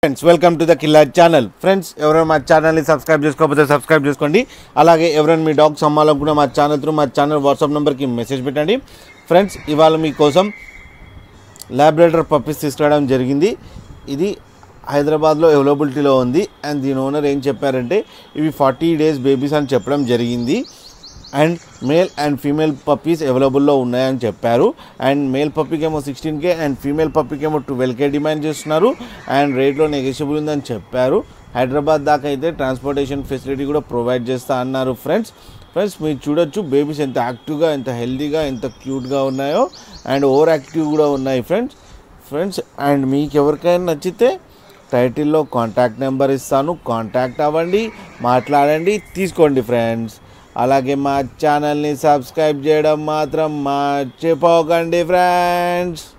friends welcome to the killer channel friends ఎవరైనా మా ఛానల్ని సబ్స్క్రైబ్ చేసుకోకపోతే సబ్స్క్రైబ్ చేసుకోండి అలాగే ఎవరైనా మీ డాగ్స్ అమ్మాలనుకున్న మా ఛానల్ త్రూ మా ఛానల్ వాట్సాప్ నెంబర్కి మెసేజ్ పెట్టండి ఫ్రెండ్స్ ఇవాళ మీకోసం ల్యాబరేటర్ పప్పీస్ తీసుకురావడం జరిగింది ఇది హైదరాబాద్లో అవైలబిలిటీలో ఉంది అండ్ దీని ఓనర్ ఏం చెప్పారంటే ఇవి ఫార్టీ డేస్ బేబీస్ అని చెప్పడం జరిగింది and male and female puppies అవైలబుల్లో ఉన్నాయని చెప్పారు అండ్ మేల్ పప్పీకి ఏమో సిక్స్టీన్ కే అండ్ ఫీమేల్ పప్పీకి ఏమో ట్వెల్వ్ కే డిమాండ్ చేస్తున్నారు అండ్ రేట్లో నెగోషియబుల్ ఉందని చెప్పారు హైదరాబాద్ దాకా అయితే ట్రాన్స్పోర్టేషన్ ఫెసిలిటీ కూడా ప్రొవైడ్ చేస్తా అన్నారు ఫ్రెండ్స్ ఫ్రెండ్స్ మీరు చూడొచ్చు బేబీస్ ఎంత యాక్టివ్గా ఎంత హెల్తీగా ఎంత క్యూట్గా ఉన్నాయో అండ్ ఓవర్ యాక్టివ్ కూడా ఉన్నాయి ఫ్రెండ్స్ ఫ్రెండ్స్ అండ్ మీకు ఎవరికైనా నచ్చితే టైటిల్లో కాంటాక్ట్ నెంబర్ ఇస్తాను కాంటాక్ట్ అవ్వండి మాట్లాడండి తీసుకోండి ఫ్రెండ్స్ అలాగే మా ఛానల్ని సబ్స్క్రైబ్ చేయడం మాత్రం మర్చిపోకండి ఫ్రెండ్స్